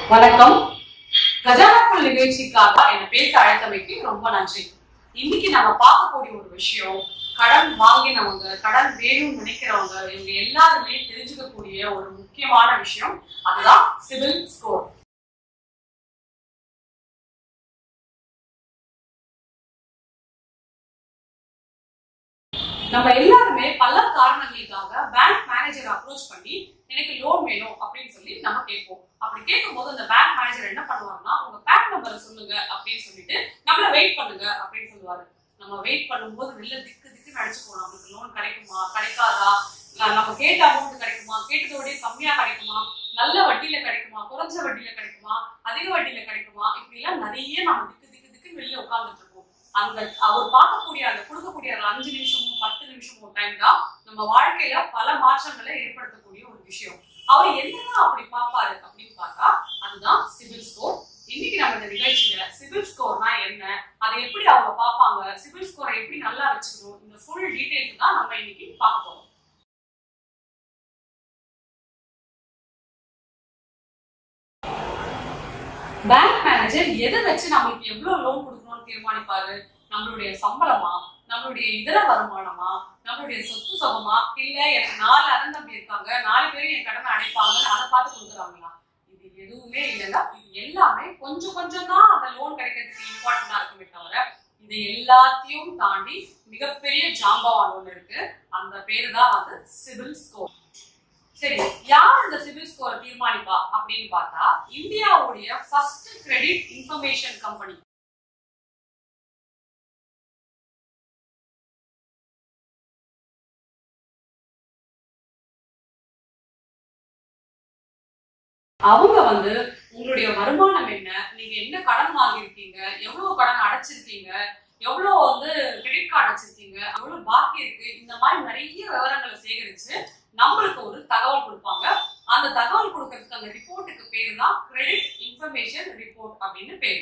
வணக்கம் கஜானாக்குள் நிகழ்ச்சிக்காக என்னை பேச அழைத்தமைக்கு ரொம்ப நன்றி இன்னைக்கு நம்ம பார்க்கக்கூடிய ஒரு விஷயம் கடன் வாங்கினவங்க கடன் வேணும்னு நினைக்கிறவங்க இவங்க எல்லாருமே தெரிஞ்சுக்கக்கூடிய ஒரு முக்கியமான விஷயம் அதுதான் சிவில் ஸ்கோர் நம்ம எல்லாருமே பல காரணங்களுக்காக பேங்க் மேனேஜர் அப்ரோச் பண்ணி எனக்கு லோன் வேணும் அப்படின்னு சொல்லி நம்ம கேட்போம் அப்படி கேட்கும்போது அந்த பேங்க் மேனேஜர் என்ன பண்ணுவாருன்னா உங்க பேன் நம்பரை சொல்லுங்க அப்படின்னு சொல்லிட்டு நம்மள வெயிட் பண்ணுங்க அப்படின்னு சொல்லுவாரு நம்ம வெயிட் பண்ணும்போது வெளில திக்கு திக்கு நடிச்சுப்போம் நமக்கு லோன் கிடைக்குமா கிடைக்காதா இல்ல நம்ம கேட்ட அமௌண்ட் கிடைக்குமா கேட்டதோடய கம்மியா கிடைக்குமா நல்ல வட்டியில கிடைக்குமா குறைஞ்ச வட்டியில கிடைக்குமா அதிக வட்டியில கிடைக்குமா இப்படி எல்லாம் நிறைய நம்ம திக்கு திக்கு திக்கு வெளியில உட்கார்ந்துட்டு இருப்போம் அந்த அவர் பார்க்கக்கூடிய அந்த கொடுக்கக்கூடிய அந்த அஞ்சு நிமிஷமும் பத்து நிமிஷமும் டைம் தான் நம்ம வாழ்க்கையில பல மாற்றங்களை ஏற்படுத்தக்கூடிய ஒரு விஷயம் அவர் என்னதான் அப்படி பார்ப்பாரு அப்படின்னு பார்த்தா அதுதான் சிவில் ஸ்கோர் இன்னைக்கு நம்ம இந்த நிகழ்ச்சியில சிவில் ஸ்கோர்னா என்ன அதை எப்படி அவங்க பார்ப்பாங்க சிவில் ஸ்கோரை எப்படி நல்லா வச்சுக்கணும் இந்த ஃபுல் டீடைல்ஸ் தான் நம்ம இன்னைக்கு பார்க்க போறோம் பேங்க் மேனேஜர் எதை வச்சு நம்மளுக்கு எவ்வளவு லோன் கொடுக்கணும்னு தீர்மானிப்பாரு நம்மளுடைய சம்பளமா நம்மளுடைய இதர வருமானமா நம்மளுடைய சொத்து சுகமா இல்ல எனக்கு நாலு அண்ணன் தம்பி இருக்காங்க நாலு பேரும் என் கடனை அடைப்பாங்கன்னு அதை பார்த்து கொடுக்குறாங்களா இது எதுவுமே இல்லைன்னா இது எல்லாமே கொஞ்சம் கொஞ்சம் தான் அந்த லோன் கிடைக்கிறதுக்கு இம்பார்ட்டண்டா இருக்குமே தவிர இது எல்லாத்தையும் தாண்டி மிகப்பெரிய ஜாம்பவான் ஒண்ணு இருக்கு அந்த பேரு தான் வந்து சிவில் ஸ்கோர் சரி யார் இந்த சிவில் ஸ்கோரை தீர்மானிப்பா அப்படின்னு பார்த்தா இந்தியாவுடைய ஃபர்ஸ்ட் கிரெடிட் இன்ஃபர்மேஷன் கம்பெனி அவங்க வந்து உங்களுடைய வருமானம் என்ன நீங்க என்ன கடன் வாங்கியிருக்கீங்க எவ்வளவு கடன் அடைச்சிருக்கீங்க எவ்வளவு வந்து கிரெடிட் கார்டு வச்சிருக்கீங்க எவ்வளவு பாக்கி இருக்கு இந்த மாதிரி நிறைய விவரங்களை சேகரிச்சு நம்மளுக்கு ஒரு தகவல் கொடுப்பாங்க அந்த தகவல் கொடுக்கறதுக்கு அந்த ரிப்போர்ட்டுக்கு பேரு தான் கிரெடிட் இன்ஃபர்மேஷன் ரிப்போர்ட் அப்படின்னு பேரு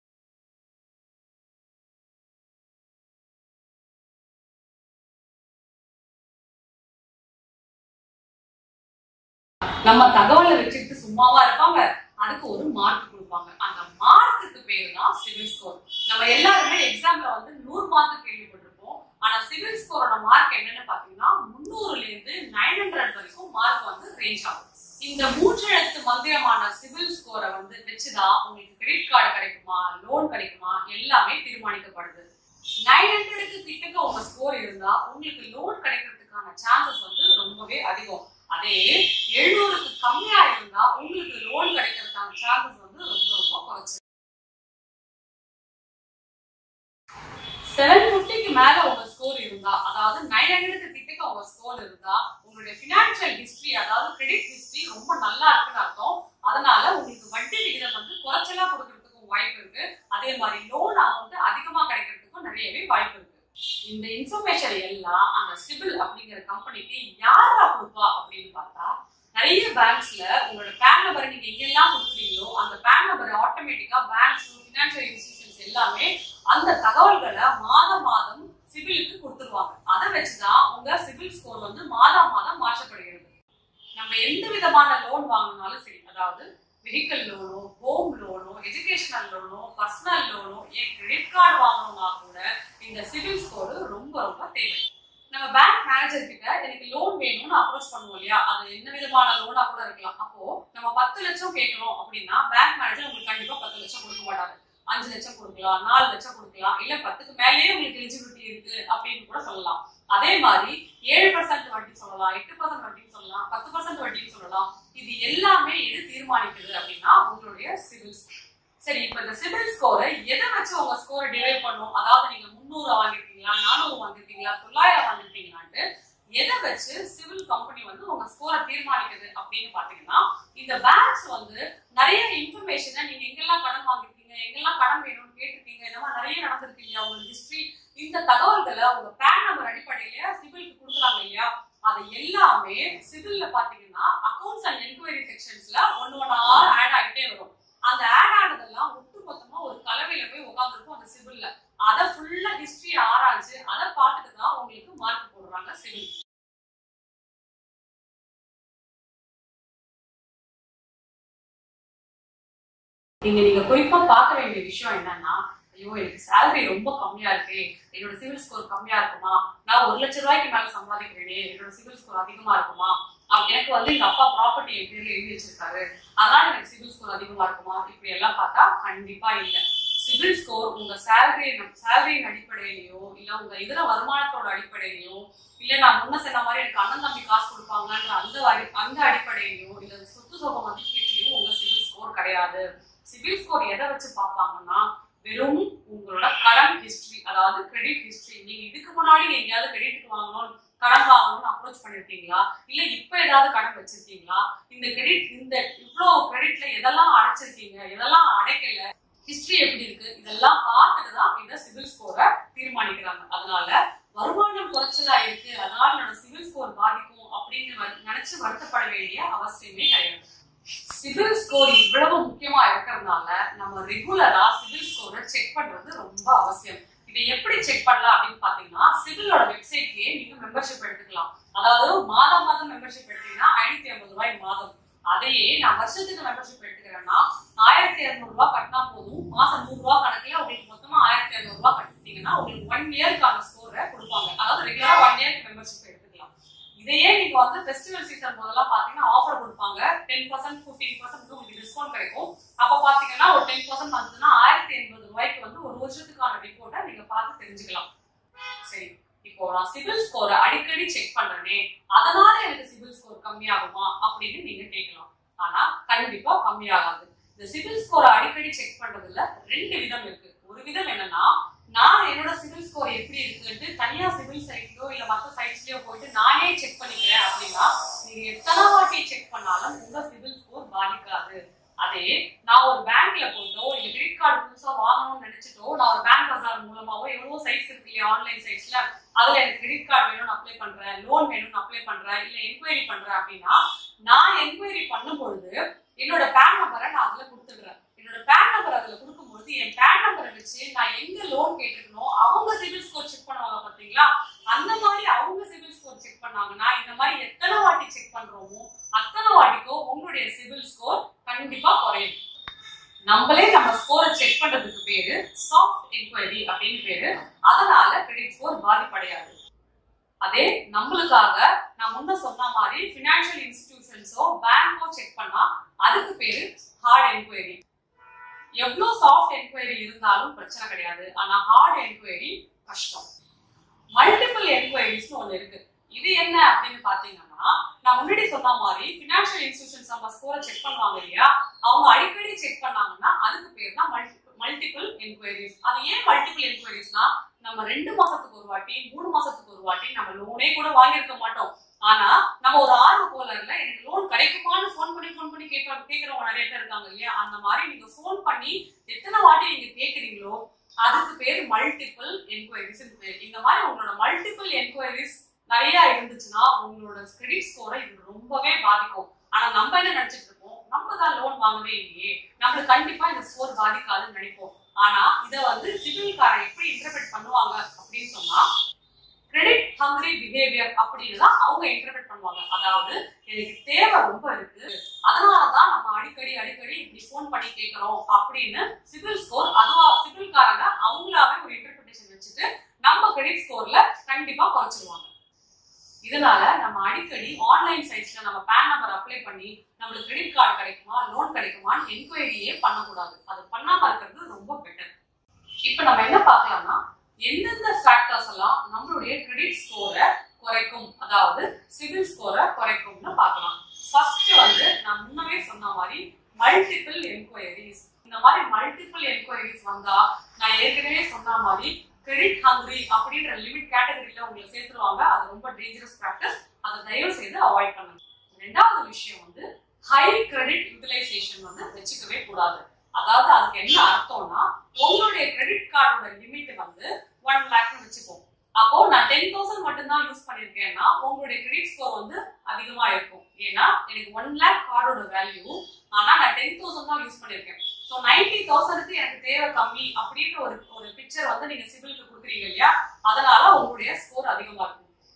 நம்ம தகவலை வச்சுக்கிட்டு சும்மாவா இருப்பாங்க அதுக்கு ஒரு மார்க் கொடுப்பாங்க அந்த மார்க்குக்கு பேரு தான் சிவில் ஸ்கோர் நம்ம எல்லாருமே எக்ஸாம்ல வந்து நூறு மார்க் கேள்விப்பட்டிருப்போம் ஆனா சிவில் ஸ்கோரோட மார்க் என்னன்னு பாத்தீங்கன்னா முந்நூறுல இருந்து நைன் ஹண்ட்ரட் வரைக்கும் மார்க் வந்து ரேஞ்ச் ஆகும் இந்த மூன்று எழுத்து மந்திரமான சிவில் ஸ்கோரை வந்து வச்சுதான் உங்களுக்கு கிரெடிட் கார்டு கிடைக்குமா லோன் கிடைக்குமா எல்லாமே தீர்மானிக்கப்படுது நைன் ஹண்ட்ரடுக்கு கிட்டக்க உங்க ஸ்கோர் இருந்தா உங்களுக்கு லோன் கிடைக்கிறதுக்கான சான்சஸ் வந்து ரொம்பவே அதிகம் அதே எழுநூறுக்கு கம்மியா இருந்தா உங்களுக்கு லோன் கிடைக்கிறதுக்கான சான்சஸ் வந்து ரொம்ப ரொம்ப குறைச்சு செவன் பிப்டிக்கு மேல உங்க ஸ்கோர் இருந்தா அதாவது நைன் ஹண்ட்ரடுக்கு கிட்டக்க உங்க ஸ்கோர் இருந்தா உங்களுடைய பினான்சியல் ஹிஸ்டரி அதாவது கிரெடிட் ஹிஸ்டரி ரொம்ப நல்லா இருக்குன்னு அர்த்தம் அதனால உங்களுக்கு வட்டி விகிதம் வந்து குறைச்சலா கொடுக்கறதுக்கும் வாய்ப்பு இருக்கு அதே மாதிரி லோன் அமௌண்ட் அதிகமா கிடைக்கிறதுக்கும் நிறையவே வாய்ப்பு இருக்கு இந்த இன்ஃபர்மேஷன் எல்லாம் அந்த சிவில் அப்படிங்கிற கம்பெனிக்கு யாரா கொடுப்பா அப்படின்னு பார்த்தா நிறைய பேங்க்ஸ்ல உங்களோட பேன் நம்பரை நீங்க எங்கெல்லாம் கொடுக்குறீங்களோ அந்த பேன் நம்பர் ஆட்டோமேட்டிக்கா பேங்க்ஸ் பினான்சியல் இன்ஸ்டிடியூஷன்ஸ் எல்லாமே அந்த தகவல்களை மாதம் மாதம் சிவிலுக்கு கொடுத்துருவாங்க அதை வச்சுதான் உங்க சிவில் ஸ்கோர் வந்து மாதம் மாதம் மாற்றப்படுகிறது நம்ம எந்த விதமான லோன் வாங்கினாலும் சரி அதாவது வெஹிக்கல் லோனோ ஹோம் லோனோ எஜுகேஷனல் லோனோ பர்சனல் லோனோ ஏன் கிரெடிட் கார்டு வாங்கணும்னா கூட இந்த சிவில் ஸ்கோர் ரொம்ப ரொம்ப தேவை நம்ம பேங்க் மேனேஜர் கிட்ட எனக்கு லோன் வேணும்னு அப்ரோச் பண்ணுவோம் இல்லையா அது என்ன விதமான லோனா கூட இருக்கலாம் அப்போ நம்ம பத்து லட்சம் கேட்கிறோம் அப்படின்னா பேங்க் மேனேஜர் உங்களுக்கு கண்டிப்பா பத்து லட்சம் கொடுக்க மாட்டாரு அஞ்சு லட்சம் கொடுக்கலாம் நாலு லட்சம் கொடுக்கலாம் இல்ல பத்துக்கு மேலேயே உங்களுக்கு எலிஜிபிலிட்டி இருக்கு அப்படின்னு கூட சொல்லலாம் அதே மாதிரி ஏழு பர்சன்ட் வட்டி சொல்லலாம் எட்டு பர்சன்ட் வட்டின்னு சொல்லலாம் பத்து பர்சன்ட் வட்டின்னு சொல்லலாம் இது எல்லாமே எது தீர்மானிக்குது அப்படின்னா உங்களுடைய சிவில் சரி இப்ப இந்த சிவில் ஸ்கோரை எதை வச்சு உங்க ஸ்கோரை டிரைவ் பண்ணும் அதாவது நீங்க முந்நூறு வாங்கிருக்கீங்களா நானூறு வாங்கிருக்கீங்களா தொள்ளாயிரம் வாங்கிருக்கீங்களான்ட்டு எதை வச்சு சிவில் கம்பெனி வந்து உங்க ஸ்கோரை தீர்மானிக்குது அப்படின்னு பாத்தீங்கன்னா இந்த பேங்க்ஸ் வந்து நிறைய இன்ஃபர்மேஷனை நீங்க எங்கெல்லாம் கடன் வாங்கிருக்கீங்க எங்கெல்லாம் கடன் வேணும்னு கேட்டிருக்கீங்க இந்த மாதிரி நிறைய நடந்திருக்கு இல்லையா உங்க ஹிஸ்டரி இந்த தகவல்களை உங்க பேன் நம்பர் அடிப்படையில சிவிலுக்கு கொடுக்குறாங்க இல்லையா அது எல்லாமே சிவில்ல பாத்தீங்கன்னா அக்கௌண்ட்ஸ் அண்ட் என்கொயரி செக்ஷன்ஸ்ல ஒன்னு ஒன்னா ஆட் ஆகிட்டே வரும் அந்த ஆட் ஆனதெல்லாம் ஒட்டு மொத்தமா ஒரு கலவையில போய் உட்காந்துருக்கும் அந்த சிவில்ல அதை ஃபுல்லா ஹிஸ்டரி ஆராய்ஞ்சு அதை பார்த்துட்டு தான் உங்களுக்கு மார்க் போடுறாங்க சிவில் நீங்க நீங்க குறிப்பா பார்க்க வேண்டிய விஷயம் என்னன்னா ஐயோ எனக்கு சேலரி ரொம்ப கம்மியா இருக்கு என்னோட சிவில் ஸ்கோர் கம்மியா இருக்குமா நான் ஒரு லட்ச ரூபாய்க்கு மேல சம்பாதிக்கிறேனே என்னோட சிவில் ஸ்கோர் அதிகமா இருக்குமா அப்ப எனக்கு வந்து எங்க அப்பா ப்ராப்பர்ட்டி என் பேர்ல எழுதி வச்சிருக்காரு அதனால எனக்கு சிவில் ஸ்கோர் அதிகமா இருக்குமா இப்படி எல்லாம் பார்த்தா கண்டிப்பா இல்ல சிவில் ஸ்கோர் உங்க சேலரி சேலரியின் அடிப்படையிலயோ இல்ல உங்க இதர வருமானத்தோட அடிப்படையிலயோ இல்ல நான் முன்ன சொன்ன மாதிரி எனக்கு அண்ணன் தம்பி காசு கொடுப்பாங்கன்ற அந்த அடி அந்த அடிப்படையிலயோ இல்ல சொத்து சொக மதிப்பீட்லயோ உங்க சிவில் ஸ்கோர் கிடையாது சிவில் ஸ்கோர் எதை வச்சு பார்ப்பாங்கன்னா வெறும் உங்களோட கடன் ஹிஸ்டரி அதாவது கிரெடிட் ஹிஸ்டரி நீங்க இதுக்கு முன்னாடி எங்கேயாவது கிரெடிட் வாங்கணும் கடன் வாங்கணும்னு அப்ரோச் பண்ணிருக்கீங்களா இல்ல இப்ப ஏதாவது கடன் வச்சிருக்கீங்களா இந்த கிரெடிட் இந்த இவ்வளவு கிரெடிட்ல எதெல்லாம் அடைச்சிருக்கீங்க எதெல்லாம் அடைக்கல ஹிஸ்டரி எப்படி இருக்கு இதெல்லாம் பார்த்துட்டு தான் இந்த சிவில் ஸ்கோரை தீர்மானிக்கிறாங்க அதனால வருமானம் குறைச்சலா இருக்கு அதனால என்னோட சிவில் ஸ்கோர் பாதிக்கும் அப்படின்னு வரு- நினைச்சு வருத்தப்பட வேண்டிய அவசியமே கிடையாது சிவில் ஸ்கோர் இவ்வளவு முக்கியமா இருக்கிறதுனால நம்ம ரெகுலரா சிவில் ஸ்கோரை செக் பண்றது ரொம்ப அவசியம் இதை எப்படி செக் பண்ணலாம் அப்படின்னு பாத்தீங்கன்னா சிவிலோட வெப்சைட்லயே நீங்க மெம்பர்ஷிப் எடுத்துக்கலாம் அதாவது மாதம் மாதம் மெம்பர்ஷிப் எடுத்தீங்கன்னா ஐநூத்தி ஐம்பது ரூபாய் மாதம் அதையே நான் வருஷத்துக்கு மெம்பர்ஷிப் எடுத்துக்கிறேன்னா ஆயிரத்தி இருநூறு ரூபாய் கட்டினா போதும் மாசம் நூறு ரூபாய் கணக்குல உங்களுக்கு மொத்தமா ஆயிரத்தி இருநூறு ரூபாய் கட்டிட்டீங்கன்னா உங்களுக்கு ஒன் இயர்க்கான ஸ்கோரை கொடுப்பாங்க அதாவது ரெகுலரா ஒன் இயர்க்கு மெம்பர்ஷிப் எடுத்துக்கலாம் இதையே நீங்க வந்து ஃபெஸ்டிவல் சீசன் போதெல்லாம் பாத்தீங்கன்னா ஆஃபர் கொடுப்பாங்க டென் பர்சன்ட் ஃபிஃப்டீன் பர்சன்ட் உங்களுக்கு டிஸ்கவுண்ட் கிடைக்கும் அப்ப பாத்தீங்கன்னா ஒரு டென் பர்சன்ட் வந்ததுன்னா ஆயிரத்தி எண்பது ரூபாய்க்கு வந்து ஒரு வருஷத்துக்கான ரிப்போர்ட்டை நீங்க பார்த்து தெரிஞ்சுக்கலாம் சரி இப்போ நான் சிவில் ஸ்கோரை அடிக்கடி செக் பண்றேனே அதனால எனக்கு சிவில் ஸ்கோர் கம்மியாகுமா அப்படின்னு நீங்க கேட்கலாம் ஆனா கண்டிப்பா கம்மியாகாது இந்த சிவில் ஸ்கோரை அடிக்கடி செக் பண்றதுல ரெண்டு விதம் இருக்கு ஒரு விதம் என்னன்னா நான் என்னோட சிவில் ஸ்கோர் எப்படி இருக்குன்ட்டு தனியா சிவில் சைட்லயோ இல்ல மத்த சைட்ஸ்லயோ போயிட்டு நானே செக் பண்ணிக்கிறேன் அப்படின்னா நீங்க எத்தனை வாட்டி செக் பண்ணாலும் உங்க சிவில் ஸ்கோர் பாதிக்காது அதே நான் ஒரு பேங்க்ல போயிட்டோ இல்ல கிரெடிட் கார்டு புதுசா வாங்கணும்னு நினைச்சிட்டோ நான் ஒரு பேங்க் பஜார் மூலமாவோ எவ்வளவோ சைட்ஸ் இருக்கு இல்லையா ஆன்லைன் சைட்ஸ்ல அதுல எனக்கு கிரெடிட் கார்டு வேணும்னு அப்ளை பண்றேன் லோன் வேணும்னு அப்ளை பண்றேன் இல்ல என்கொயரி பண்றேன் அப்படின்னா நான் என்கொயரி பண்ணும் பொழுது என்னோட பேன் நம்பரை நான் அதுல கொடுத்துடுறேன் என்னோட பேன் நம்பர் அதுல கொடுக்கும்போது என் பேன் நம்பரை வச்சு நான் எங்க லோன் கேட்டிருக்கணும் அவங்க சிவில் ஸ்கோர் செக் பண்ணுவாங்க பாத்தீங்களா அந்த மாதிரி அவங்க சிவில் ஸ்கோர் செக் பண்ணாங்கன்னா இந்த மாதிரி எத்தனை வாட்டி செக் பண்றோமோ அத்தனை வாட்டிக்கும் உங்களுடைய சிவில் ஸ்கோர் கண்டிப்பா குறையும் நம்மளே நம்ம ஸ்கோரை செக் பண்றதுக்கு பேரு சாஃப்ட் என்கொயரி அப்படின்னு பேரு அதனால கிரெடிட் ஸ்கோர் பாதிப்படையாது அதே நம்மளுக்காக நான் முன்ன சொன்ன மாதிரி பினான்சியல் இன்ஸ்டிடியூஷன்ஸோ பேங்கோ செக் பண்ணா அதுக்கு பேரு ஹார்ட் என்கொயரி எவ்வளவு சாஃப்ட் என்கொயரி இருந்தாலும் பிரச்சனை கிடையாது ஆனா ஹார்ட் என்கொயரி கஷ்டம் மல்டிபிள் என்கொயரிஸ்னு ஒண்ணு இருக்கு இது என்ன அப்படின்னு பாத்தீங்கன்னா நான் முன்னாடி சொன்ன மாதிரி பினான்சியல் இன்ஸ்டிடியூஷன்ஸ் நம்ம ஸ்கோரை செக் பண்ணுவாங்க இல்லையா அவங்க அடிக்கடி செக் பண்ணாங்கன்னா அதுக்கு பேர் தான் மல்டிபிள் என்கொயரிஸ் அது ஏன் மல்டிபிள் என்கொயரிஸ்னா நம்ம ரெண்டு மாசத்துக்கு ஒரு வாட்டி மூணு மாசத்துக்கு ஒரு வாட்டி நம்ம லோனே கூட வாங்கியிருக்க மாட்டோம் ஆனா நம்ம ஒரு ஆர்வ கோலர்ல எனக்கு லோன் கிடைக்குமான்னு ஃபோன் பண்ணி ஃபோன் பண்ணி கேட்க கேட்கறவங்க நிறைய பேர் இருக்காங்க இல்லையா அந்த மாதிரி நீங்க ஃபோன் பண்ணி எத்தனை வாட்டி நீங்க கேக்குறீங்களோ அதுக்கு பேர் மல்டிபிள் என்கொயரிஸ் பேர் இந்த மாதிரி உங்களோட மல்டிபிள் என்கொயரிஸ் நிறைய இருந்துச்சுன்னா உங்களோட கிரெடிட் ஸ்கோரை இது ரொம்பவே பாதிக்கும் ஆனா நம்ம என்ன நினைச்சிட்டு இருக்கோம் நம்ம தான் லோன் வாங்கவே இல்லையே நம்மளுக்கு கண்டிப்பா இந்த ஸ்கோர் பாதிக்காதுன்னு நினைப்போம் ஆனா இத வந்து சிவில்காரன் எப்படி இன்டர்பிரட் பண்ணுவாங்க அப்படின்னு சொன்னா கிரெடிட் ஹங்கரி பிஹேவியர் அப்படின்னு தான் அவங்க இன்டர்பிரட் பண்ணுவாங்க அதாவது எனக்கு தேவை ரொம்ப இருக்கு அதனாலதான் நம்ம அடிக்கடி அடிக்கடி இப்படி ஃபோன் பண்ணி கேட்கறோம் அப்படின்னு சிவில் ஸ்கோர் அதுவா சிவில்காரங்க அவங்களாவே ஒரு இன்டர்பிரேஷன் வச்சுட்டு நம்ம கிரெடிட் ஸ்கோர்ல கண்டிப்பா குறைச்சிருவாங்க இதனால நம்ம அடிக்கடி ஆன்லைன் சைட்ஸ்ல நம்ம பேன் நம்பர் அப்ளை பண்ணி நம்மளுக்கு கிரெடிட் கார்டு கிடைக்குமா லோன் கிடைக்குமான்னு என்கொயரியே பண்ணக்கூடாது அது பண்ணாம இருக்கிறது ரொம்ப பெட்டர் இப்ப நம்ம என்ன பார்க்கலாம்னா எந்தெந்த ஃபேக்டர்ஸ் எல்லாம் நம்மளுடைய கிரெடிட் ஸ்கோரை குறைக்கும் அதாவது சிவில் ஸ்கோரை குறைக்கும்னு பார்க்கலாம் ஃபர்ஸ்ட் வந்து நான் முன்னமே சொன்ன மாதிரி மல்டிபிள் என்கொயரிஸ் இந்த மாதிரி மல்டிபிள் என்கொயரிஸ் வந்தா நான் ஏற்கனவே சொன்ன மாதிரி கிரெடிட் ஹங்கரி அப்படின்ற லிமிட் கேட்டகரியில உங்களை சேர்த்துருவாங்க அது ரொம்ப டேஞ்சரஸ் ப்ராக்டிஸ் அதை தயவு செய்து அவாய்ட் பண்ணுங்க ரெண்டாவது விஷயம் வந்து ஹை கிரெடிட் யூட்டிலைசேஷன் வந்து வச்சுக்கவே கூடாது அதாவது அதுக்கு என்ன அர்த்தம்னா உங்களுடைய கிரெடிட் கார்டோட லிமிட் வந்து ஒன் லேக்னு வச்சுப்போம் அப்போ நான் டென் தௌசண்ட் மட்டும்தான் யூஸ் பண்ணிருக்கேன்னா உங்களுடைய கிரெடிட் ஸ்கோர் வந்து அதிகமா இருக்கும் ஏன்னா எனக்கு ஒன் லேக் கார்டோட வேல்யூ ஆனா நான் டென் தௌசண்ட் தான் யூஸ் பண்ணிருக்கேன் ஸோ நைன்டி தௌசண்ட்க்கு எனக்கு தேவை கம்மி அப்படின்ற ஒரு ஒரு பிக்சர் வந்து நீங்க சிபிலுக்கு கொடுக்குறீங்க இல்லையா அதனால உங்களுடைய ஸ்கோர் அதிகமா இருக்கும்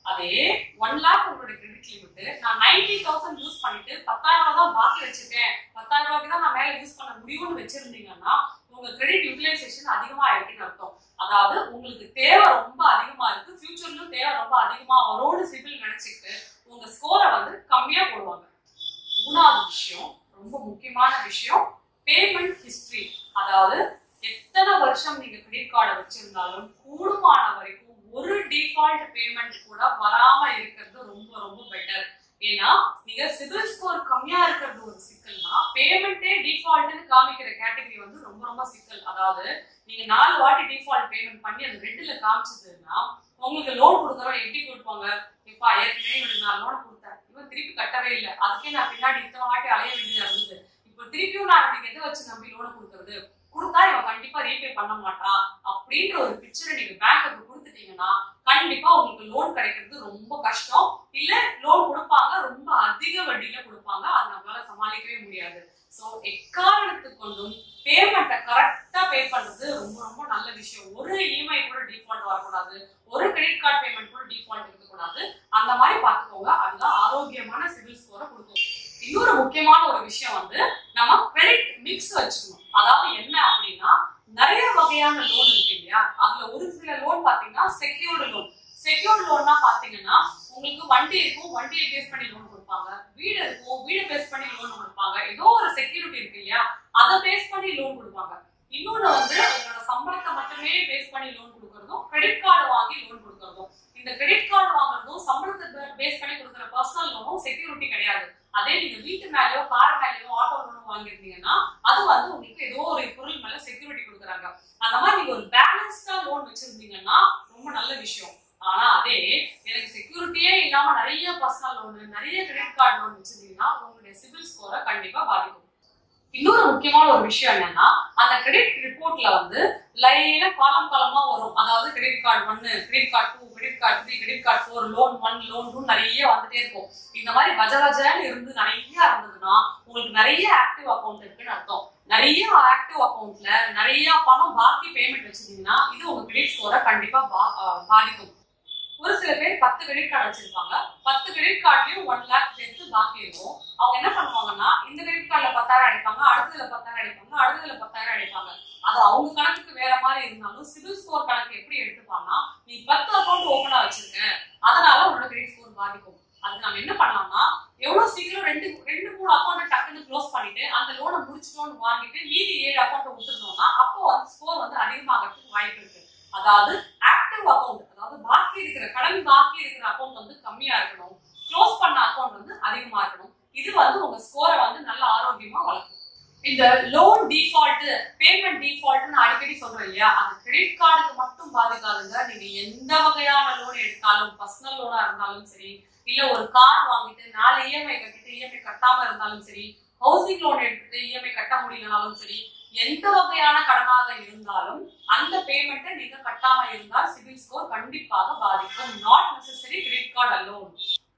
அதே ஒன் லேக் உங்களுடைய கிரெடிட் லிமிட் நான் நைன்டி தௌசண்ட் யூஸ் பண்ணிட்டு பத்தாயிரம் ரூபாய் தான் பாக்கி வச்சிருக்கேன் பத்தாயிரம் ரூபாய்க்கு தான் நான் மேல யூஸ் பண்ண முடியும்னு வச்சிருந்தீங்கன்னா உங்க கிரெடிட் யூட்டிலைசேஷன் அதிகமா இருக்குன்னு அர்த்தம் அதாவது உங்களுக்கு தேவை ரொம்ப அதிகமா இருக்கு ஃபியூச்சர்லயும் தேவை ரொம்ப அதிகமா வரும்னு சிபில் நினைச்சுக்கிட்டு உங்க ஸ்கோரை வந்து கம்மியா போடுவாங்க மூணாவது விஷயம் ரொம்ப முக்கியமான விஷயம் பேமெண்ட் ஹிஸ்டரி அதாவது எத்தனை வருஷம் நீங்க கிரெடிட் கார்டை வச்சிருந்தாலும் கூடுமான வரைக்கும் ஒரு டிஃபால்ட் பேமெண்ட் கூட வராம இருக்கிறது ரொம்ப ரொம்ப பெட்டர் ஏன்னா நீங்க சிபில் ஸ்கோர் கம்மியா இருக்கிறது ஒரு சிக்கல்னா பேமெண்ட்டே டிஃபால்ட்னு காமிக்கிற கேட்டகரி வந்து ரொம்ப ரொம்ப சிக்கல் அதாவது நீங்க நாலு வாட்டி டிஃபால்ட் பேமெண்ட் பண்ணி அது ரெண்டுல காமிச்சதுன்னா உங்களுக்கு லோன் கொடுக்குறோம் எப்படி கொடுப்பாங்க இப்பா ஏற்கனவே இவனுக்கு நான் லோன் கொடுத்தேன் இவன் திருப்பி கட்டவே இல்லை அதுக்கே நான் பின்னாடி இத்தனை வாட்டி அலைய வேண்டியதா இருந்தது இப்போ திருப்பியும் நான் இவனுக்கு எதை வச்சு நம்பி லோன் கொடுக்கறது கொடுத்தா இவன் கண்டிப்பா ரீபே பண்ண மாட்டான் அப்படின்ற ஒரு பிக்சரை நீங்க பேங்க்குக்கு கொடுத்துட்டீங்கன்னா கண்டிப்பா உங்களுக்கு லோன் கிடைக்கிறது ரொம்ப கஷ்டம் இல்ல லோன் கொடுப்பாங்க ரொம்ப அதிக வட்டியில கொடுப்பாங்க அது நம்மளால சமாளிக்கவே முடியாது சோ எக்காரணத்து கொண்டும் பேமெண்ட்டை கரெக்டா பே பண்றது ரொம்ப ரொம்ப நல்ல விஷயம் ஒரு இஎம்ஐ கூட டிஃபால்ட் வரக்கூடாது ஒரு கிரெடிட் கார்டு பேமெண்ட் கூட டிஃபால்ட் இருக்கக்கூடாது அந்த மாதிரி பார்த்துக்கோங்க அதுதான் ஆரோக்கியமான சிவில் ஸ்கோரை கொடுக்கும் இன்னொரு முக்கியமான ஒரு விஷயம் வந்து நம்ம கிரெடிட் மிக்ஸ் வச்சுக்கணும் அதாவது என்ன அப்படின்னா நிறைய வகையான லோன் இருக்கு இல்லையா அதுல ஒரு சில லோன் பாத்தீங்கன்னா செக்யூர்டு லோன் செக்யூர்டு லோன்னா பாத்தீங்கன்னா உங்களுக்கு வண்டி இருக்கும் வண்டியை பேஸ் பண்ணி லோன் கொடுப்பாங்க வீடு இருக்கும் வீடு பேஸ் பண்ணி லோன் கொடுப்பாங்க ஏதோ ஒரு செக்யூரிட்டி இருக்கு இல்லையா அதை பேஸ் பண்ணி லோன் கொடுப்பாங்க இன்னொன்னு வந்து உங்களோட சம்பளத்தை மட்டுமே பேஸ் பண்ணி லோன் கொடுக்கறதும் கிரெடிட் கார்டு வாங்கி லோன் கொடுக்கறதும் இந்த கிரெடிட் கார்டு வாங்குறதும் சம்பளத்தை பேஸ் பண்ணி கொடுக்குற பர்சனல் லோனும் செக்யூரிட்டி கிடையாது அதே நீங்க வீட்டு மேலயோ கார் மேலயோ ஆட்டோ லோனும் வாங்கியிருந்தீங்கன்னா அது வந்து உங்களுக்கு ஏதோ ஒரு பொருள் மேல செக்யூரிட்டி கொடுக்குறாங்க அந்த மாதிரி நீங்க ஒரு பேலன்ஸ்டா லோன் வச்சிருந்தீங்கன்னா ரொம்ப நல்ல விஷயம் ஆனா அதே எனக்கு செக்யூரிட்டியே இல்லாம நிறைய பர்சனல் லோன் நிறைய கிரெடிட் கார்டு லோன் வச்சிருந்தீங்கன்னா உங்களுடைய சிபில் ஸ்கோரை கண்டிப்பா பாதிக்கும் இன்னொரு முக்கியமான ஒரு விஷயம் என்னன்னா அந்த கிரெடிட் ரிப்போர்ட்ல வந்து லைனா காலம் காலமா வரும் அதாவது கிரெடிட் கார்டு ஒன்னு credit card two credit card three credit card four loan one loan two நிறைய வந்துட்டே இருக்கும் இந்த மாதிரி வஜ வஜன்னு இருந்து நிறைய இருந்ததுன்னா உங்களுக்கு நிறைய ஆக்டிவ் அக்கௌண்ட் இருக்குன்னு அர்த்தம் நிறைய ஆக்டிவ் அக்கௌண்ட்ல நிறைய பணம் பாக்கி பேமெண்ட் வச்சிருந்தீங்கன்னா இது உங்க கிரெடிட் ஸ்கோரை கண்டிப்பா பா- ஆஹ் பாதிக்கும் ஒரு சில பேர் பத்து கிரெடிட் கார்டு வச்சிருப்பாங்க பத்து கிரெடிட் கார்டுலயும் ஒன் லேக் சேர்த்து பாக்கி இருக்கும் அவங்க என்ன பண்ணுவாங்கன்னா இந்த கிரெடிட் கார்டுல பத்தாயிரம் அடிப்பாங்க அடுத்ததுல பத்தாயிரம் அடிப்பாங்க அடுத்ததுல பத்தாயிரம் அடிப்பாங்க அது அவங்க கணக்குக்கு வேற மாதிரி இருந்தாலும் சிவில் ஸ்கோர் கணக்கு எப்படி எடுத்துப்பாங்கன்னா நீ பத்து அக்கௌண்ட் ஓப்பனா வச்சிருக்க அதனால உன்னோட கிரெடிட் ஸ்கோர் பாதிக்கும் அதுக்கு நம்ம என்ன பண்ணலாம்னா எவ்வளவு சீக்கிரம் ரெண்டு ரெண்டு மூணு அக்கௌண்ட் டக்குன்னு க்ளோஸ் பண்ணிட்டு அந்த லோனை முடிச்சிட்டோம்னு வாங்கிட்டு மீதி ஏழு அக்கௌண்ட் விட்டுருந்தோம்னா அப்போ வந்து ஸ்கோர் வந்து அதிகமாகிறதுக்கு வாய்ப்பு இருக்கு அதாவது ஆக்டிவ் அக்கௌண்ட் அதாவது பாக்கி இருக்கிற கடன் பாக்கி இருக்கிற அக்கௌண்ட் வந்து கம்மியா இருக்கணும் க்ளோஸ் பண்ண அக்கௌண்ட் வந்து அதிகமா இருக்கணும் இது வந்து உங்க ஸ்கோரை வந்து நல்ல ஆரோக்கியமா வளர்க்கும் இந்த லோன் டிஃபால்ட் பேமெண்ட் டிஃபால்ட்னு அடிக்கடி சொல்றேன் இல்லையா அந்த கிரெடிட் கார்டுக்கு மட்டும் பாதிக்காதுங்க நீங்க எந்த வகையான லோன் எடுத்தாலும் பர்சனல் லோனா இருந்தாலும் சரி இல்ல ஒரு கார் வாங்கிட்டு நாலு இஎம்ஐ கட்டிட்டு இஎம்ஐ கட்டாம இருந்தாலும் சரி ஹவுசிங் லோன் எடுத்துட்டு இஎம்ஐ கட்ட முடியலனாலும் சரி எந்த வகையான கடனாக இருந்தாலும் அந்த பேமெண்ட்டை நீங்க கட்டாம இருந்தால் சிபில் ஸ்கோர் கண்டிப்பாக பாதிக்கும் not necessary credit card alone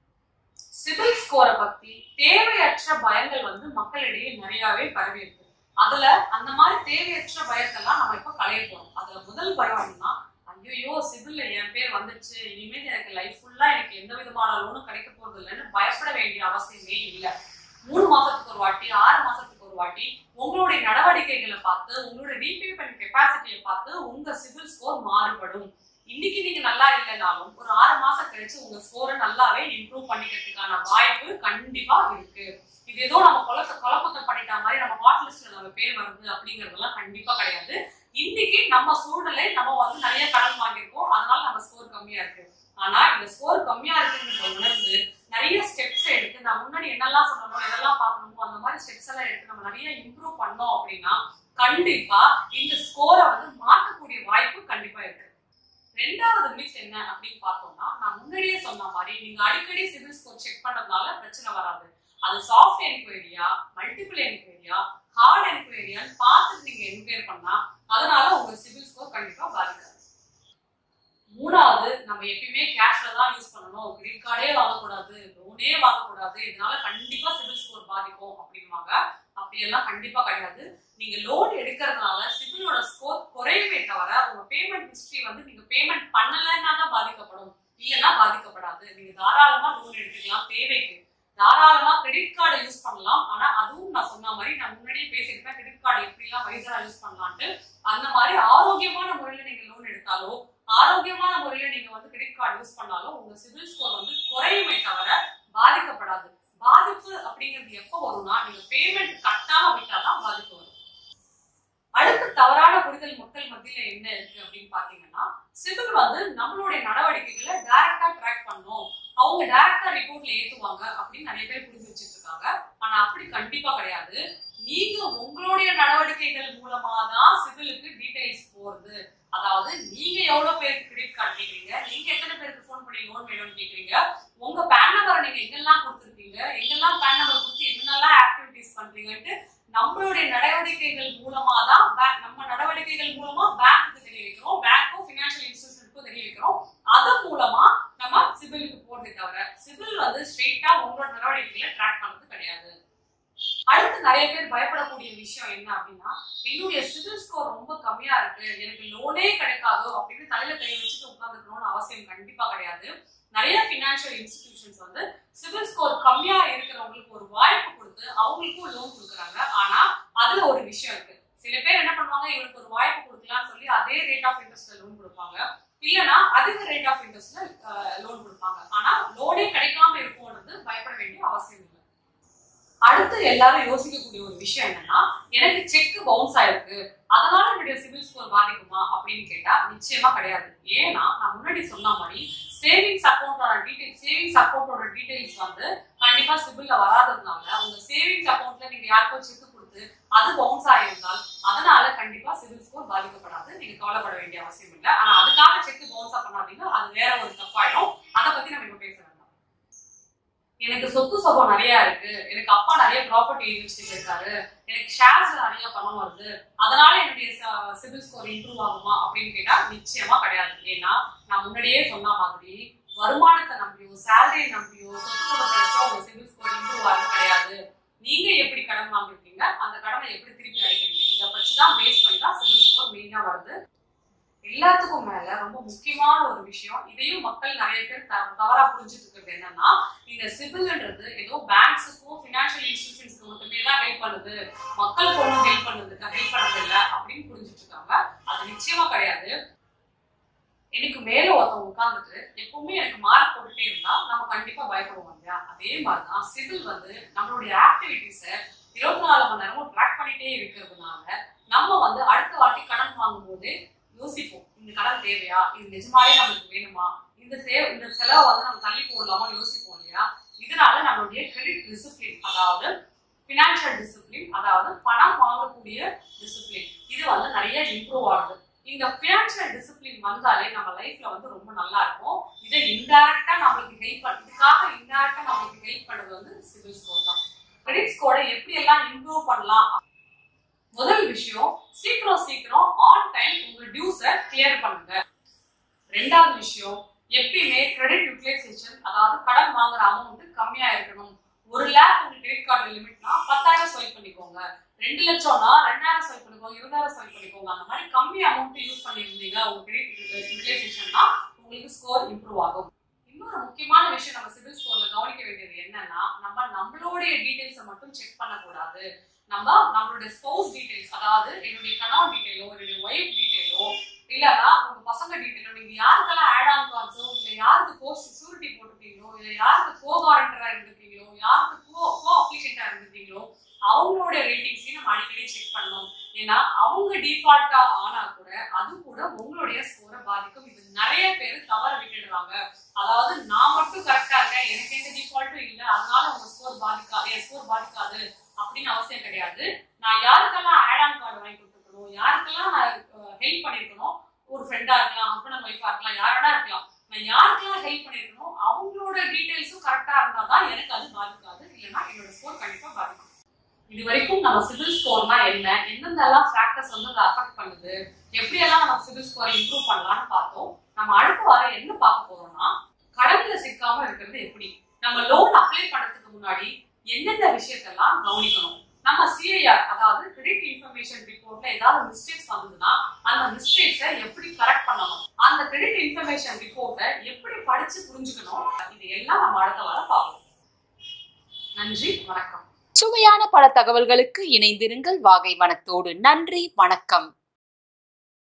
CIBIL ஸ்கோரை பத்தி தேவையற்ற பயங்கள் வந்து மக்களிடையே நிறையவே பரவி இருக்கு அதுல அந்த மாதிரி தேவையற்ற பயத்தெல்லாம் நம்ம இப்ப களைய போறோம் அதுல முதல் பயம் என்னன்னா ஐயோ சிபில்ல என் பேர் வந்துருச்சு இனிமேல் எனக்கு லைஃப் ஃபுல்லா எனக்கு எந்த விதமான லோனும் கிடைக்க போறது இல்லைன்னு பயப்பட வேண்டிய அவசியமே இல்லை மூணு மாசத்துக்கு ஒரு வாட்டி ஆறு மாசத்துக்கு ஒரு வாட்டி உங்களுடைய நடவடிக்கைகளை பார்த்து உங்களுடைய ரீபேமெண்ட் கெப்பாசிட்டியை பார்த்து உங்க சிபில் ஸ்கோர் மாறுபடும் இன்னைக்கு நீங்க நல்லா இல்லைனாலும் ஒரு ஆறு மாசம் கழிச்சு உங்க ஸ்கோரை நல்லாவே இம்ப்ரூவ் பண்ணிக்கிறதுக்கான வாய்ப்பு கண்டிப்பா இருக்கு இது ஏதோ நம்ம குழப்ப குழப்பத்தை பண்ணிட்ட மாதிரி நம்ம ஹாட் லிஸ்ட்ல நம்ம பேர் வருது அப்படிங்கறதெல்லாம் கண்டிப்பா கிடையாது இன்னைக்கு நம்ம சூழ்நிலை நம்ம வந்து நிறைய கடன் வாங்கியிருக்கோம் அதனால நம்ம ஸ்கோர் கம்மியா இருக்கு ஆனா இந்த ஸ்கோர் கம்மியா இருக்குன்றத உணர்ந்து நிறைய ஸ்டெப்ஸ் எடுத்து நான் முன்னாடி என்னெல்லாம் சொல்லணும் எதெல்லாம் பார்க்கணுமோ அந்த மாதிரி ஸ்டெப்ஸ் எல்லாம் எடுத்து நம்ம நிறைய இம்ப்ரூவ் பண்ணோம் அப்படின்னா கண்டிப்பா இந்த ஸ்கோரை வந்து மாற்றக்கூடிய வாய்ப்பு கண்டிப்பா இருக்கு ரெண்டாவது மிஸ் என்ன அப்படின்னு பார்த்தோம்னா நான் முன்னாடியே சொன்ன மாதிரி நீங்க அடிக்கடி சிவில் ஸ்கோர் செக் பண்றதுனால பிரச்சனை வராது அது சாஃப்ட் என்கொயரியா மல்டிபிள் என்கொயரியா ஹார்ட் என்கொயரியான்னு பார்த்துட்டு நீங்க என்கொயர் பண்ணா அதனால உங்க சிவில் ஸ்கோர் கண்டிப்பா பாதிக்காது மூணாவது நம்ம எப்பயுமே கேஷ்ல தான் யூஸ் பண்ணணும் கிரெடிட் கார்டே வாங்கக்கூடாது லோனே வாங்கக்கூடாது இதனால கண்டிப்பா சிவில் ஸ்கோர் பாதிக்கும் அப்படின்வாங்க அப்படியெல்லாம் கண்டிப்பா கிடையாது நீங்க லோன் எடுக்கிறதுனால சிபிலோட ஸ்கோர் குறையுமே தவிர உங்க பேமெண்ட் ஹிஸ்டரி வந்து நீங்க பேமெண்ட் பண்ணலைன்னா தான் பாதிக்கப்படும் இல்லைன்னா பாதிக்கப்படாது நீங்க தாராளமா லோன் எடுத்துக்கலாம் தேவைக்கு தாராளமா கிரெடிட் கார்டை யூஸ் பண்ணலாம் ஆனா அதுவும் நான் சொன்ன மாதிரி நான் முன்னாடியே பேசியிருப்பேன் கிரெடிட் கார்டு எப்படிலாம் வைசரா யூஸ் பண்ணலான்ட்டு அந்த மாதிரி ஆரோக்கியமான முறையில நீங்க லோன் எடுத்தாலோ ஆரோக்கியமான முறையில நீங்க வந்து கிரெடிட் கார்டு யூஸ் பண்ணாலும் உங்க சிபில் ஸ்கோர் வந்து குறையுமே தவிர பாதிக்கப்படாது பாதிப்பு அப்படிங்கிறது எப்போ வரும்னா நீங்க பேமெண்ட் கட்டாம விட்டாதான் பாதிப்பு வரும் அடுத்த தவறான புரிதல் மக்கள் மத்தியில என்ன இருக்கு அப்படின்னு பாத்தீங்கன்னா சிவில் வந்து நம்மளுடைய நடவடிக்கைகளை டைரக்டா ட்ராக் பண்ணும் அவங்க டைரக்டா ரிப்போர்ட்ல ஏத்துவாங்க அப்படின்னு நிறைய பேர் புரிஞ்சு வச்சிட்டு இருக்காங்க ஆனா அப்படி கண்டிப்பா கிடையாது நீங்க உங்களுடைய நடவடிக்கைகள் மூலமா தான் சிவிலுக்கு டீடைல்ஸ் போறது அதாவது நீங்க எவ்வளவு பேருக்கு கிரெடிட் கார்டு கேக்குறீங்க நீங்க எத்தனை பேருக்கு ஃபோன் பண்ணி லோன் வேணும்னு கேக்குறீங்க உங்க பேன் நம்பரை நீங்க எங்கெல்லாம் கொடுத்துருக்கீங்க எங்கெல்லாம் பேன் நம்பர் கொடுத்து என்னென்னலாம் ஆக்டிவிட்டிஸ் பண்றீங்கன்ட்டு நம்மளுடைய நடவடிக்கைகள் மூலமா தான் பேங்க் நம்ம நடவடிக்கைகள் மூலமா பேங்க்கு தெரிய வைக்கிறோம் பேங்க்கும் ஃபினான்ஷியல் இன்ஸ்டிடியூஷனுக்கும் தெரிய வைக்கிறோம் அது மூலமா நம்ம சிபிலுக்கு போறதை தவிர சிபில் வந்து ஸ்ட்ரெயிட்டா உங்களோட நடவடிக்கைகளை ட்ராக் பண்றது கிடையாது அடுத்து நிறைய பேர் பயப்படக்கூடிய விஷயம் என்ன அப்படின்னா என்னுடைய சிபில் ஸ்கோர் ரொம்ப கம்மியா இருக்கு எனக்கு லோனே கிடைக்காதோ அப்படின்னு தலையில கை வச்சுட்டு உட்காந்துக்கணும்னு அவசியம் கண்டிப்பா கிடையாது நிறைய ஃபினான்ஷியல் இன்ஸ்டிடியூஷன்ஸ் வந்து சிபில் ஸ்கோர் கம்மியா இருக்கிறவங்களுக்கு ஒரு வாய்ப்பு கொடுத்து அவங்களுக்கும் லோன் கொடுக்குறாங்க ஆனா அதுல ஒரு விஷயம் இருக்கு சில பேர் என்ன பண்ணுவாங்க இவருக்கு ஒரு வாய்ப்பு கொடுக்கலாம்னு சொல்லி அதே ரேட் ஆஃப் இன்ட்ரெஸ்ட்ல லோன் கொடுப்பாங்க இல்லைன்னா அதிக ரேட் ஆஃப் இன்ட்ரெஸ்ட்ல லோன் கொடுப்பாங்க ஆனா லோனே கிடைக்காம இருக்கும்ன்றது பயப்பட வேண்டிய அவசியம் இல்லை அடுத்து எல்லாரும் யோசிக்கக்கூடிய ஒரு விஷயம் என்னன்னா எனக்கு செக் பவுன்ஸ் ஆயிருக்கு அதனால என்னுடைய சிபில் ஸ்கோர் பாதிக்குமா அப்படின்னு கேட்டா நிச்சயமா கிடையாது ஏன்னா நான் முன்னாடி சொன்ன மாதிரி சேவிங்ஸ் அக்கௌண்டோட டீடைல்ஸ் சேவிங்ஸ் அக்கௌண்டோட டீடைல்ஸ் வந்து கண்டிப்பா சிபில்ல வராததுனால உங்க சேவிங்ஸ் அக்கௌண்ட்ல நீங்க யாருக்கோ செக் கொடுத்து அது பவுன்ஸ் ஆயிருந்தால் அதனால கண்டிப்பா சிபில் ஸ்கோர் பாதிக்கப்படாது நீங்க கவலைப்பட வேண்டிய அவசியம் இல்லை ஆனா அதுக்காக செக் பவுன்ஸ் பண்ணாதீங்க அது வேற ஒரு தப்பாயிடும் அதை பத்தி நம்ம இப்ப பேச வேண்டாம் எனக்கு சொத்து சுகம் நிறைய இருக்கு எனக்கு அப்பா நிறைய ப்ராப்பர்ட்டி இன்வெஸ்டிங் இருக்காரு எனக்கு ஷேர்ஸ்ல நிறைய பணம் வருது அதனால என்னுடைய சிபில் ஸ்கோர் இம்ப்ரூவ் ஆகுமா அப்படின்னு கேட்டா நிச்சயமா கிடையாது ஏன்னா நான் முன்னாடியே சொன்ன மாதிரி வருமானத்தை நம்பியோ சேலரி நம்பியோ சொத்து சுகத்தை வச்சோ உங்க சிபில் ஸ்கோர் இம்ப்ரூவ் ஆகிறது கிடையாது நீங்க எப்படி கடன் வாங்கிருக்கீங்க அந்த கடனை எப்படி திருப்பி அடைக்கிறீங்க இதை வச்சுதான் பேஸ் பண்ணி தான் சிபில் ஸ்கோர் மெயினா வருது எல்லாத்துக்கும் மேல ரொம்ப முக்கியமான ஒரு விஷயம் இதையும் மக்கள் நிறைய பேர் த- தவறா புரிஞ்சுட்டு இருக்கிறது என்னன்னா இந்த சிபில்ன்றது ஏதோ பேங்க்ஸுக்கும் ஃபினான்ஷியல் இன்ஸ்டிடியூஷன்ஸ்க்கு மட்டுமே தான் ஹெல்ப் பண்ணுது மக்களுக்கு ஒன்றும் ஹெல்ப் பண்ணுது ஹெல்ப் பண்ணது இல்ல அப்படின்னு புரிஞ்சுட்டு இருக்காங்க அது நிச்சயமா கிடையாது எனக்கு மேல ஒருத்தவங்க உட்கார்ந்துட்டு எப்பவுமே எனக்கு மார்க் போட்டுட்டே இருந்தா நம்ம கண்டிப்பா பயப்படுவோம் இல்லையா அதே மாதிரிதான் சிவில் வந்து நம்மளுடைய ஆக்டிவிட்டிஸை இருபத்தி நாலு மணி நேரமும் ட்ராக் பண்ணிட்டே இருக்கிறதுனால நம்ம வந்து அடுத்த வாட்டி கடன் வாங்கும்போது யோசிப்போம் இந்த கடன் தேவையா இது நிஜமாவே நம்மளுக்கு வேணுமா இந்த சேவ் இந்த செலவை வந்து நம்ம தள்ளி போடலாமா யோசிப்போம் இல்லையா இதனால நம்மளுடைய கிரெடிட் டிசிப்ளின் அதாவது ஃபினான்ஷியல் டிசிப்ளின் அதாவது பணம் வாங்கக்கூடிய டிசிப்ளின் இது வந்து நிறைய இம்ப்ரூவ் ஆகுது இந்த ஃபினான்ஷியல் டிசிப்ளின் வந்தாலே நம்ம லைஃப்ல வந்து ரொம்ப நல்லா இருக்கும் இதை இன்டைரக்டா நம்மளுக்கு ஹெல்ப் பண்ண இதுக்காக இன்டைரக்டா நம்மளுக்கு ஹெல்ப் பண்ணது வந்து சிவில் ஸ்கோர் தான் கிரெடிட் ஸ்கோரை எப்படி எல்லாம் இம்ப்ரூவ் பண்ணலாம் முதல் விஷயம் சீக்கிரம் சீக்கிரம் ஆன் டைம் உங்க டியூஸை கிளியர் பண்ணுங்க ரெண்டாவது விஷயம் எப்பயுமே கிரெடிட் யூட்டிலைசேஷன் அதாவது கடன் வாங்குற அமௌண்ட் கம்மியா இருக்கணும் ஒரு லேக் உங்க கிரெடிட் கார்டு லிமிட்னா பத்தாயிரம் ஸ்வைப் பண்ணிக்கோங்க ரெண்டு லட்சம்னா ரெண்டாயிரம் ஸ்வைப் பண்ணிக்கோங்க இருபதாயிரம் ஸ்வைப் பண்ணிக்கோங்க அந்த மாதிரி கம்மி அமௌண்ட் யூஸ் பண்ணியிருந்தீங்க உங்க கிரெடிட் யூட்டிலைசேஷன்னா உங்களுக்கு ஸ்கோர் இம்ப்ரூவ் ஆகும் இன்னொரு முக்கியமான விஷயம் நம்ம சிவில் ஸ்கோர்ல கவனிக்க வேண்டியது என்னன்னா நம்ம நம்மளுடைய டீடைல்ஸை மட்டும் செக் பண்ணக்கூடாது நம்ம நம்மளுடைய ஸ்பௌஸ் டீடைல்ஸ் அதாவது என்னுடைய கணவன் டீடைலோ என்னுடைய ஒய்ஃப் டீடைலோ இல்லைன்னா உங்க பசங்க டீடைலோ நீங்க யாருக்கெல்லாம் ஆட் ஆன் கார்ட்ஸோ இல்ல யாருக்கு கோ செக்யூரிட்டி போட்டிருக்கீங்களோ இல்ல யாருக்கு கோ வாரண்டரா இருந்திருக்கீங்களோ யாருக்கு கோ கோ அப்ளிகண்டா இருந்திருக்கீங்களோ அவங்களுடைய ரேட்டிங்ஸையும் நம்ம அடிக்கடி செக் பண்ணணும் ஏன்னா அவங்க டிஃபால்ட்டா ஆனா கூட அது கூட உங்களுடைய ஸ்கோரை பாதிக்கும் இது நிறைய பேர் தவற விட்டுடுறாங்க அதாவது நான் மட்டும் கரெக்டா இருக்கேன் எனக்கு எந்த டிஃபால்ட்டும் இல்லை அதனால உங்க ஸ்கோர் பாதிக்காது என் ஸ்கோர் பாதிக்காது அப்படின்னு அவசியம் கிடையாது நான் யாருக்கெல்லாம் ஆட் ஆன் கார்டு வாங்கி கொடுத்துருக்கணும் யாருக்கெல்லாம் நான் ஹெல்ப் பண்ணிருக்கணும் ஒரு ஃப்ரெண்டா இருக்கலாம் ஹஸ்பண்ட் அண்ட் ஒய்ஃபா இருக்கலாம் யாரோட இருக்கலாம் நான் யாருக்கெல்லாம் ஹெல்ப் பண்ணிருக்கணும் அவங்களோட டீடைல்ஸும் கரெக்டா இருந்தா தான் எனக்கு அது பாதிக்காது இல்லைன்னா என்னோட ஸ்கோர் கண்டிப்பா பாதிக்கும் இது வரைக்கும் நம்ம சிவில் ஸ்கோர்னா என்ன எந்தெந்தெல்லாம் ஃபேக்டர்ஸ் வந்து அதை அஃபெக்ட் பண்ணுது எப்படியெல்லாம் நம்ம சிவில் ஸ்கோரை இம்ப்ரூவ் பண்ணலாம்னு பார்த்தோம் நம்ம அடுத்த வாரம் என்ன பார்க்க போறோம்னா கடன்ல சிக்காம இருக்கிறது எப்படி நம்ம லோன் அப்ளை பண்றதுக்கு முன்னாடி எந்தெந்த விஷயத்தெல்லாம் கவனிக்கணும் நம்ம சிஐஆர் அதாவது கிரெடிட் இன்ஃபர்மேஷன் ரிப்போர்ட்ல ஏதாவது மிஸ்டேக்ஸ் வந்ததுன்னா அந்த மிஸ்டேக்ஸை எப்படி கரெக்ட் பண்ணணும் அந்த கிரெடிட் இன்ஃபர்மேஷன் ரிப்போர்ட்டை எப்படி படிச்சு புரிஞ்சுக்கணும் இது எல்லாம் நம்ம அடுத்த வாரம் பார்ப்போம் நன்றி வணக்கம் சுவையான பல தகவல்களுக்கு இணைந்திருங்கள் வாகை வனத்தோடு நன்றி வணக்கம்